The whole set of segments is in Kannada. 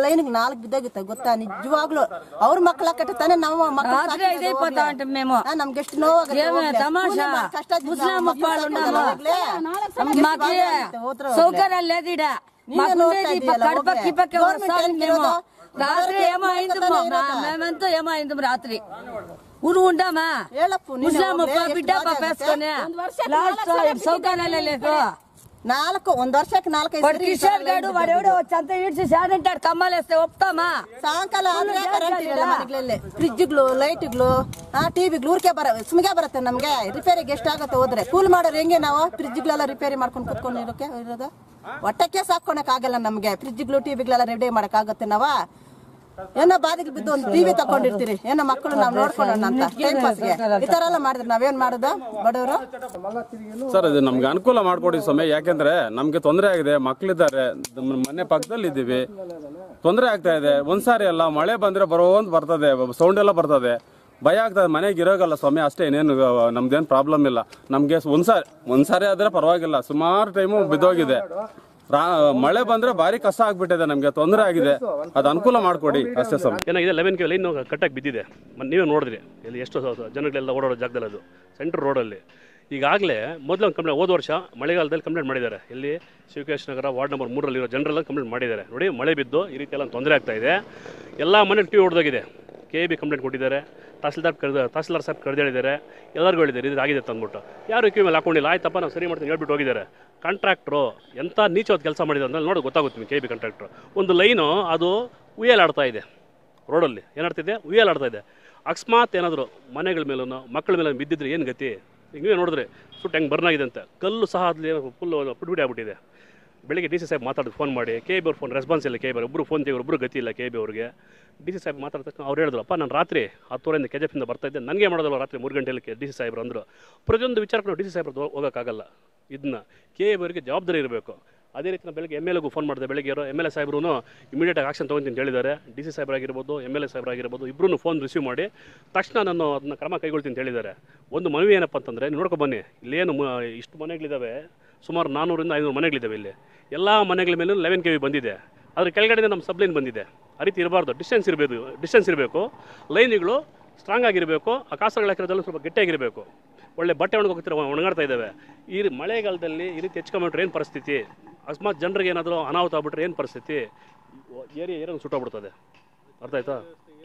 ಲೈನ್ಗೆ ನಾಲ್ಕು ಬಿದ್ದೋಗಿತ್ತ ಗೊತ್ತಾ ನಿಜವಾಗ್ಲು ಅವ್ರ ಮಕ್ಳ ಕಟ್ಟತಾನೆ ನಮ್ಮ ಮಕ್ಳು రాత్రి ಸಾಕಿರೋದು ఐదు అయిపోతా ಹೋಗ್ಲಿ. ఉంటాం మేము ಆ, ನಮ್ಗೆ ಎಷ್ಟು ನೋವಾಗುತ್ತೆ ఏమే ಹೋಗ್ಲಿ. తమాషా ಕೂಲಿ ಮಾಡಿ ಕಷ್ಟ ಇದ್ದಿದ್ದು ముస్లిం ನಾವು ಮಕ್ಳು మక్కవాళ్ళు ಸಾಕಿರೋದು ఉన్నాము ಹೋಗ್ಲಿ. ನಮ್ಗೆ ಎಷ್ಟು మాకు ಬಾಧೆ ಆಗುತ್ತೆ, ಹೋದ್ರೆ ಹೋಗ್ಲಿ. సౌకర్యాలు లేదు ఈడ ನೀನೇ మాకు ನೋಡ್ತಾ ఉండేది ಇದೀಯಲ್ಲ, కడప ಹೋಗ್ಲಿ. కిప్పకి Government వస్తాం ఏం మేము ఇರೋದು? రాత్రి ఎవరికి ఏమో అయింది పక్కనే ఇరోదా? మేమంతా ఏమో అయింది రాత్రి ఊరు ఉంటామా ಹೇಳಪ್ಪು ನೀನೇ ముస్లిం ಹೋಗ್ಲಿ, ಎಷ್ಟು బిడ్డ ಬಾಧೆ ఆಗುತ್ತೆ? పప్పేసుకొని లాస్ట్ సౌకర్యాలే లేదు ನಾಲ್ಕು ಒಂದ್ ವರ್ಷಕ್ಕೆ ನಾಲ್ಕೈದು వాడు ಸರಿ కిషోర్ గాడు వాడెవడో వచ్చి అంతా ఈడ్చి శాడంటాడు కమ్మాలేస్తే ఒప్పుతామా ಸಾಯಂಕಾಲ ಆದ್ರೆ ಕರೆಂಟ್ ಇರಲ್ಲ ಮನೆಗಳಲ್ಲಿ ಫ್ರಿಜ್ಗಳು ಲೈಟ್ಗಳು ಆ ಟಿವಿಗಳು ಊರ್ಕೆ ಬರ ಸುಮ್ಗೆ ಬರುತ್ತೆ ನಮ್ಗೆ ರಿಪೇರಿಗೆ ಎಷ್ಟಾಗುತ್ತೆ ಹೋದ್ರೆ ಕೂಲ್ ಮಾಡೋರು ಹೆಂಗೆ ನಾವು ಫ್ರಿಜ್ಗಳೆಲ್ಲ ರಿಪೇರಿ ಮಾಡ್ಕೊಂಡು ಕುತ್ಕೊಂಡು ಇರೋಕೆ ಇರೋದು ಹೊಟ್ಟಕ್ಕೆ ಸಾಕೊಳಕ್ ಆಗಲ್ಲ ನಮ್ಗೆ ಫ್ರಿಜ್ಗಳು ಟಿವಿಗಳೆಲ್ಲ ರೆಡಿ ಮಾಡಕ್ ಆಗುತ್ತೆ ನಾವ ಏನೋ ಬಾದಿಗೆ ಬಿದ್ದು ಒಂದು ಟಿವಿ ತಕೊಂಡಿರ್ತೀರಿ ಏನೋ ಮಕ್ಕಳು ನಾವು ನೋಡ್ಕೊಳ್ಳೋಣ ಅಂತ ಟೈಮ್ ಪಾಸ್ಗೆ ಈ ತರ ಎಲ್ಲ ಮಾಡಿದ್ರೆ ನಾವೇನ್ ಮಾಡೋದು ಬಡವರು ಸರ್ ಇದು ನಮ್ಗೆ ಅನುಕೂಲ ಮಾಡ್ಕೊಡಿ ಸ್ವಾಮಿ ಯಾಕೆಂದ್ರೆ ನಮ್ಗೆ ತೊಂದರೆ ಆಗಿದೆ ಮಕ್ಳಿದ್ದಾರೆ ನಮ್ಮ ಮನೆ ಪಕ್ಕದಲ್ಲಿ ಇದ್ದೀವಿ ತೊಂದರೆ ಆಗ್ತಾ ಇದೆ ಒಂದ್ಸಾರಿ ಅಲ್ಲ ಮಳೆ ಬಂದ್ರೆ ಬರೋ ಅಂತ ಬರ್ತದೆ ಸೌಂಡ್ ಎಲ್ಲ ಬರ್ತದೆ ಭಯ ಆಗ್ತದೆ ಮನೆಗೆ ಇರೋಗಲ್ಲ ಸ್ವಾಮಿ ಅಷ್ಟೇ ಏನೇನು ನಮ್ದೇನು ಪ್ರಾಬ್ಲಮ್ ಇಲ್ಲ ನಮ್ಗೆ ಒಂದ್ಸಾರಿ ಒಂದ್ಸಾರಿ ಆದ್ರೆ ಪರವಾಗಿಲ್ಲ ಸುಮಾರು ಟೈಮು ಬಿದ್ದೋಗಿದೆ ರಾ- ಮಳೆ ಬಂದ್ರೆ ಭಾರಿ ಕಷ್ಟ ಆಗ್ಬಿಟ್ಟಿದೆ ನಮ್ಗೆ ತೊಂದರೆ ಆಗಿದೆ ಅದು ಅನುಕೂಲ ಮಾಡ್ಕೊಡಿ ಅಷ್ಟೇ ಸ್ವಾಮಿ ಏನಾಗಿದೆ ಲೆವೆನ್ ಕೆ ಲೈನ್ ಕಟ್ಟಾಗಿ ಬಿದ್ದಿದೆ ಮತ್ತೆ ನೀವೇ ನೋಡಿದ್ರಿ ಇಲ್ಲಿ ಎಷ್ಟು ಸ- ಸ- ಜನಗಳೆಲ್ಲ ಓಡಾಡೋ ಜಾಗದಲ್ಲಿ ಅದು ಸೆಂಟ್ರ್ ರೋಡಲ್ಲಿ ಈಗಾಗಲೇ ಮೊದಲು ಒಂದು ಕಂಪ್ಲೇಂಟ್ ಹೋದ ವರ್ಷ ಮಳೆಗಾಲದಲ್ಲಿ ಕಂಪ್ಲೇಂಟ್ ಮಾಡಿದ್ದಾರೆ ಇಲ್ಲಿ ಶಿವಕೇಶ್ ನಗರ ವಾರ್ಡ್ ನಂಬರ್ ಮೂರಲ್ಲಿರೋ ಜನರೆಲ್ಲ ಕಂಪ್ಲೇಂಟ್ ಮಾಡಿದ್ದಾರೆ ನೋಡಿ ಮಳೆ ಬಿದ್ದು ಈ ರೀತಿ ಎಲ್ಲ ತೊಂದರೆ ಆಗ್ತಾ ಇದೆ ಎಲ್ಲ ಮನೆ ಟಿ ಹೊಡೆದೋಗಿದೆ ಕೆ ಬಿ ಕಂಪ್ಲೇಂಟ್ ಕೊಟ್ಟಿದ್ದಾರೆ ತಹಸೀಲ್ದಾರ್ ಕರೆದ ತಹಸೀಲ್ದಾರ್ ಸಾಹೇಬ್ ಕರೆದಿದ್ದಾರೆ ಎಲ್ಲರಿಗೂ ಹೇಳಿದ್ದಾರೆ ಇದು ಆಗಿದೆ ತಂದ್ಬಿಟ್ಟು ಯಾರು ಕ್ಯೂ ಮೇಲೆ ಹಾಕೊಂಡಿಲ್ಲ ಆಯ್ತಪ್ಪ ನಾವು ಸರಿ ಮಾಡ್ತೀನಿ ಹೇಳ್ಬಿಟ್ಟು ಹೋಗಿದ್ದಾರೆ ಕಾಂಟ್ರಾಕ್ಟ್ರು ಎಂಥ ನೀಚವಾದ ಕೆಲಸ ಮಾಡಿದ್ದಾರೆ ಅಂದ್ರೆ ನೋಡಿ ಗೊತ್ತಾಗುತ್ತೆ ನಿಮಗೆ ಕೆ ಬಿ ಕಾಂಟ್ರಾಕ್ಟ್ರು ಒಂದು ಲೈನು ಅದು ಉಯ್ಯಲಾಡ್ತಾ ಇದೆ ರೋಡಲ್ಲಿ ಏನಾಡ್ತಿದೆ ಉಯ್ಯಲಾಡ್ತಾ ಇದೆ ಅಕಸ್ಮಾತ್ ಏನಾದರೂ ಮನೆಗಳ ಮೇಲೂ ಮಕ್ಕಳ ಮೇಲೆ ಬಿದ್ದಿದ್ರೆ ಏನು ಗತಿ ಈಗ ನೀವೇ ನೋಡಿದ್ರೆ ಸುಟ್ಟು ಹೆಂಗೆ ಬರ್ನ್ ಆಗಿದೆ ಅಂತ ಕಲ್ಲು ಸಹ ಅಲ್ಲಿ ಫುಲ್ ಪುಟ್ಬಿಡಿ ಆಗ್ಬಿಟ್ಟಿದೆ ಬೆಳಿಗ್ಗೆ ಡಿ ಸಿ ಸಾಹೇಬ್ ಮಾತಾಡೋದು ಫೋನ್ ಮಾಡಿ ಕೆ ಬಿ ಅವ್ರ ಫೋನ್ ರೆಸ್ಪಾನ್ಸ್ ಇಲ್ಲ ಕೆ ಬಿ ಒಬ್ಬರು ಫೋನ್ ತೆಗೆದು ಒಬ್ಬರು ಗತಿ ಇಲ್ಲ ಕೆ ಬಿ ಅವ್ರಿಗೆ ಡಿ ಸಿ ಸಾಹೇಬ್ ಮಾತಾಡಿದ ತಕ್ಷಣ ಅವ್ರು ಹೇಳಿದ್ರಪ್ಪ ನಾನು ರಾತ್ರಿ ಹತ್ತುವರೆಯಿಂದ ಕೆ ಜಿ ಎಫ್ನಿಂದ ಬರ್ತಾ ಇದ್ದೆ ನನಗೆ ಮಾಡೋದಲ್ಲ ರಾತ್ರಿ ಮೂರು ಗಂಟೆಯಲ್ಲಿ ಡಿ ಸಿ ಸಾಹೇಬ್ರು ಅಂದರು ಪ್ರತಿಯೊಂದು ವಿಚಾರಕ್ಕೂ ನಾವು ಡಿ ಸಿ ಸಾಹೇಬ್ರದ್ದು ಹೋಗೋಕ್ಕಾಗಲ್ಲ ಇದನ್ನ ಕೆ ಬಿ ಅವರಿಗೆ ಜವಾಬ್ದಾರಿ ಇರಬೇಕು ಅದೇ ರೀತಿ ನಾನು ಬೆಳಗ್ಗೆ ಎಮ್ ಎಲ್ ಎಗೂ ಫೋನ್ ಮಾಡಿದೆ ಬೆಳಗ್ಗೆ ಇರೋ ಎಮ್ ಎಲ್ ಎ ಸಾಹೇಬ್ರು ಇಮಿಡಿಯೇಟಾಗಿ ಆಕ್ಷನ್ ತೊಗೊಂತೀನಿ ಅಂತ ಹೇಳಿದ್ದಾರೆ ಡಿ ಸಿ ಸಾಹೇಬ್ರಾಗಿರ್ಬೋದು ಎಮ್ ಎಲ್ ಎ ಸಾಹೇಬ್ರಾಗಿರ್ಬೋದು ಇಬ್ಬರೂ ಫೋನ್ ರಿಸೀವ್ ಮಾಡಿ ತಕ್ಷಣ ನಾನು ಅದನ್ನ ಕ್ರಮ ಕೈಗೊಳ್ತೀನಿ ಅಂತ ಹೇಳಿದ್ದಾರೆ ಒಂದು ಮನವಿ ಏನಪ್ಪ ಅಂತಂದರೆ ನೀವು ನೋಡ್ಕೊ ಬನ್ನಿ ಇಲ್ಲೇನು ಮ- ಇಷ್ಟು ಮನೆಗಳಿದ್ದಾವೆ ಸುಮಾರು ನಾನ್ನೂರಿಂದ ಐನೂರು ಮನೆಗಳಿದ್ದಾವೆ ಇಲ್ಲಿ ಎಲ್ಲ ಮನೆಗಳ ಮೇಲೂ ಲೆವೆನ್ ಕೆ ವಿ ಬಂದಿದೆ ಅದ್ರ ಕೆಳಗಡೆ ನಮ್ಮ ಸಬ್ಲೈನ್ ಬಂದಿದೆ ಆ ರೀತಿ ಇರಬಾರ್ದು ಡಿಸ್ಟೆನ್ಸ್ ಇರಬೇಕು ಡಿಸ್ಟೆನ್ಸ್ ಇರಬೇಕು ಲೈನ್ಗಳು ಸ್ಟ್ರಾಂಗ್ ಆಗಿರಬೇಕು ಆ ಕಾಸುಗಳು ಹಾಕಿರೋದೆಲ್ಲ ಸ್ವಲ್ಪ ಗಟ್ಟಿಯಾಗಿರಬೇಕು ಒಳ್ಳೆ ಬಟ್ಟೆ ಒಣಗೋಗ್ತಿರೋ ಒಣಗಾಡ್ತಾ ಇದ್ದಾವೆ ಈ ರೀ- ಮಳೆಗಾಲದಲ್ಲಿ ಈ ರೀತಿ ಹೆಚ್ಕೊಂಬಿಟ್ರೆ ಏನು ಪರಿಸ್ಥಿತಿ ಅಕಸ್ಮಾತ್ ಜನರಿಗೆ ಏನಾದರೂ ಅನಾಹುತ ಆಗ್ಬಿಟ್ರೆ ಏನು ಪರಿಸ್ಥಿತಿ ಏರಿಯಾ ಏರಿಯಾ ಸುಟ್ಟೋಗ್ಬಿಡ್ತದೆ ಅರ್ಥ ಆಯ್ತಾ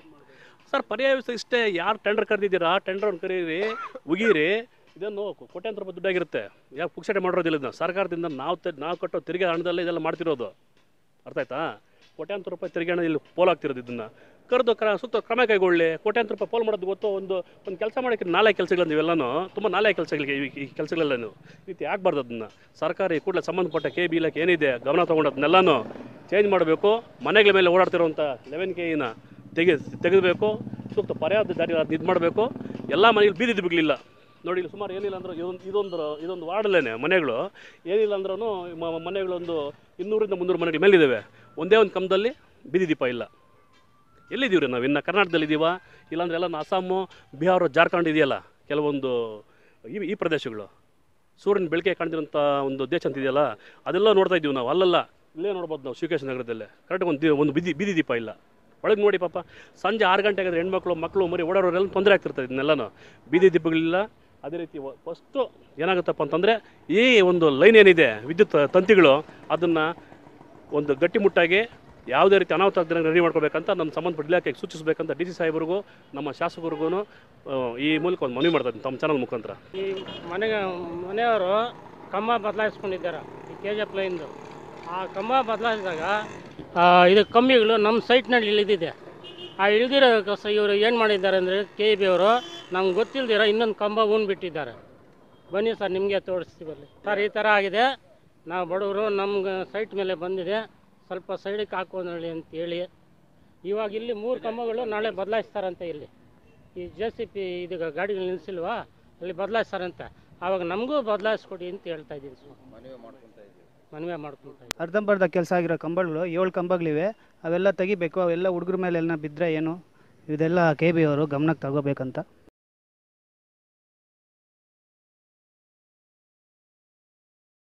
ಸರ್ ಪರ್ಯಾಯ ವ್ಯವಸ್ಥೆ ಇಷ್ಟೇ ಯಾರು ಟೆಂಡರ್ ಕರೆದಿದ್ದೀರಾ ಟೆಂಡರ್ ಕರೀರಿ ಉಗೀರಿ ಇದನ್ನು ಕೋಟ್ಯಾಂತರ ರೂಪಾಯಿ ದುಡ್ಡಾಗಿರುತ್ತೆ ಯಾಕೆ ಪುಕ್ಸಟೆ ಮಾಡಿರೋದಿಲ್ಲ ಇದನ್ನ ಸರ್ಕಾರದಿಂದ ನಾವು ತೆ ನಾವು ಕಟ್ಟೋ ತೆರಿಗೆ ಹಣದಲ್ಲೇ ಇದೆಲ್ಲ ಮಾಡ್ತಿರೋದು ಅರ್ಥ ಆಯ್ತಾ ಕೋಟ್ಯಾಂತರ ರೂಪಾಯಿ ತೆರಿಗೆ ಹಣ ಇಲ್ಲಿ ಪೋಲ್ ಆಗ್ತಿರೋದು ಇದನ್ನ ಕರೆದು ಕ್ರ ಸೂಕ್ತ ಕ್ರಮ ಕೈಗೊಳ್ಳಿ ಕೋಟ್ಯಾಂತರ ರೂಪಾಯಿ ಪೋಲ್ ಮಾಡೋದು ಗೊತ್ತು ಒಂದು ಒಂದು ಕೆಲಸ ಮಾಡೋಕ್ಕೆ ನಾಳೆ ಕೆಲಸಗಳು ನೀವೆಲ್ಲನೂ ತುಂಬ ನಾಳೆ ಕೆಲಸಗಳಿಗೆ ಈ- ಈ ಕೆಲಸಗಳೆಲ್ಲ ನೀವು ಈ ರೀತಿ ಆಗಬಾರ್ದು ಅದನ್ನು ಸರ್ಕಾರಿ ಕೂಡಲೇ ಸಂಬಂಧಪಟ್ಟ ಕೆ ಬಿ ಇಲಾಖೆ ಏನಿದೆ ಗಮನ ತೊಗೊಂಡು ಅದನ್ನೆಲ್ಲನೂ ಚೇಂಜ್ ಮಾಡಬೇಕು ಮನೆಗಳ ಮೇಲೆ ಓಡಾಡ್ತಿರೋಂಥ ಲೆವೆನ್ ಕೆನ ತೆಗೆ ತೆಗೆದಬೇಕು ಸೂಕ್ತ ಪರ್ಯಾದ ದಾರಿ ಅದು ಇದು ಮಾಡಬೇಕು ಎಲ್ಲ ಮನೆಗಳು ಬೀದಿ ದಿಬ್ಬಗಳಿಲ್ಲ ನೋಡಿ ಇಲ್ಲಿ ಸುಮಾರು ಏನಿಲ್ಲ ಅಂದ್ರೆ ಇದೊಂದು ಇದೊಂದು ಇದೊಂದು ವಾರ್ಡಲ್ಲೇ ಮನೆಗಳು ಏನಿಲ್ಲ ಅಂದ್ರೂ ಮನೆಗಳೊಂದು ಇನ್ನೂರಿಂದ ಮುನ್ನೂರು ಮನೆಗಳ ಮೇಲಿದ್ದಾವೆ ಒಂದೇ ಒಂದು ಕಂಬದಲ್ಲಿ ಬೀದಿ ದೀಪ ಇಲ್ಲ ಎಲ್ಲಿದ್ದೀವಿ ರೀ ನಾವು ಇನ್ನು ಕರ್ನಾಟಕದಲ್ಲಿ ಇದ್ದೀವಾ ಇಲ್ಲಾಂದ್ರೆ ಎಲ್ಲ ಅಸ್ಸಾಮು ಬಿಹಾರ ಜಾರ್ಖಂಡ್ ಇದೆಯಲ್ಲ ಕೆಲವೊಂದು ಈ ಈ ಪ್ರದೇಶಗಳು ಸೂರ್ಯನ ಬೆಳಕೆ ಕಾಣ್ತಿರೋಂಥ ಒಂದು ದೇಶ ಅಂತ ಇದೆಯಲ್ಲ ಅದೆಲ್ಲ ನೋಡ್ತಾ ಇದ್ದೀವಿ ನಾವು ಅಲ್ಲಲ್ಲ ಇಲ್ಲೇ ನೋಡ್ಬೋದು ನಾವು ಶಿವಕೇಶ ನಗರದಲ್ಲೇ ಕರೆಕ್ಟಾಗಿ ಒಂದು ದಿ- ಒಂದು ಬಿದಿ ಬೀದಿ ದೀಪ ಇಲ್ಲ ಒಳಗೆ ನೋಡಿ ಪಾಪ ಸಂಜೆ ಆರು ಗಂಟೆಗೆ ಆದ್ರೆ ಹೆಣ್ಮಕ್ಳು ಮಕ್ಕಳು ಮರಿ ಓಡಾಡೋರೆಲ್ಲ ತೊಂದರೆ ಆಗ್ತಿರ್ತದೆ ಇದನ್ನೆಲ್ಲನೂ ಬೀದಿ ದೀಪಗಳಿಲ್ಲ ಅದೇ ರೀತಿ ಫಸ್ಟು ಏನಾಗುತ್ತಪ್ಪ ಅಂತಂದರೆ ಈ ಒಂದು ಲೈನ್ ಏನಿದೆ ವಿದ್ಯುತ್ ತಂತಿಗಳು ಅದನ್ನು ಒಂದು ಗಟ್ಟಿಮುಟ್ಟಾಗಿ ಯಾವುದೇ ರೀತಿ ಅನಾಹುತ ಆಗದಂಗೆ ರೆಡಿ ಮಾಡ್ಕೋಬೇಕಂತ ನಮ್ಮ ಸಂಬಂಧಪಟ್ಟ ಇಲಾಖೆಗೆ ಸೂಚಿಸಬೇಕಂತ ಡಿ ಸಿ ಸಾಹೇಬರಿಗೂ ನಮ್ಮ ಶಾಸಕರಿಗೂ ಈ ಮೂಲಕ ಒಂದು ಮನವಿ ಮಾಡ್ತಾ ಇದ್ದೀನಿ ತಮ್ಮ ಚಾನಲ್ ಮುಖಾಂತರ ಈ ಮನೆಗೆ ಮನೆಯವರು ಕಂಬ ಬದಲಾಯಿಸ್ಕೊಂಡಿದ್ದಾರೆ ಈ ಕೆ ಜಿ ಎಫ್ ಲೈನ್ದು ಆ ಕಂಬ ಬದಲಾಯಿಸಿದಾಗ ಇದು ಕಂಬಿಗಳು ನಮ್ಮ ಸೈಟ್ನಲ್ಲಿ ಇಳಿದಿದೆ ಆ ಇಳಿದಿರೋದಕ್ಕೋಸ್ಕರ ಇವರು ಏನು ಮಾಡಿದ್ದಾರೆ ಅಂದರೆ ಕೆ ಬಿ ಅವರು ನಮ್ಗೆ ಗೊತ್ತಿಲ್ದಿರ ಇನ್ನೊಂದು ಕಂಬ ಬಿಟ್ಟಿದ್ದಾರೆ ಬನ್ನಿ ಸರ್ ನಿಮಗೆ ತೋರಿಸ್ತೀವಿ ಬರಲಿ ಸರ್ ಈ ಥರ ಆಗಿದೆ ನಾವು ಬಡವರು ನಮ್ಗೆ ಸೈಟ್ ಮೇಲೆ ಬಂದಿದೆ ಸ್ವಲ್ಪ ಸೈಡಿಗೆ ಹಾಕೋನಳ್ಳಿ ಅಂತ ಹೇಳಿ ಇವಾಗ ಇಲ್ಲಿ ಮೂರು ಕಂಬಗಳು ನಾಳೆ ಬದಲಾಯಿಸ್ತಾರಂತೆ ಇಲ್ಲಿ ಈ ಜೆ ಸಿ ಪಿ ಇದೀಗ ಗಾಡಿಗಳು ನಿಲ್ಲಿಸಿಲ್ವಾ ಅಲ್ಲಿ ಬದಲಾಯಿಸ್ತಾರಂತೆ ಆವಾಗ ನಮಗೂ ಬದಲಾಯಿಸ್ಕೊಡಿ ಅಂತ ಹೇಳ್ತಾ ಇದ್ದೀನಿ ಸರ್ ಮನವಿ ಮಾಡ್ಕೊತಾ ಇದ್ದೀನಿ ಅರ್ಧಂಬರ್ಧ ಕೆಲಸ ಆಗಿರೋ ಕಂಬಗಳು ಏಳು ಕಂಬಗಳಿವೆ ಅವೆಲ್ಲ ತೆಗಿಬೇಕು ಅವೆಲ್ಲ ಹುಡುಗರ ಮೇಲೆ ಎಲ್ಲ ಬಿದ್ದರೆ ಏನು ಇದೆಲ್ಲ ಕೆ ಬಿ ಅವರು ಗಮನಕ್ಕೆ ತಗೋಬೇಕಂತ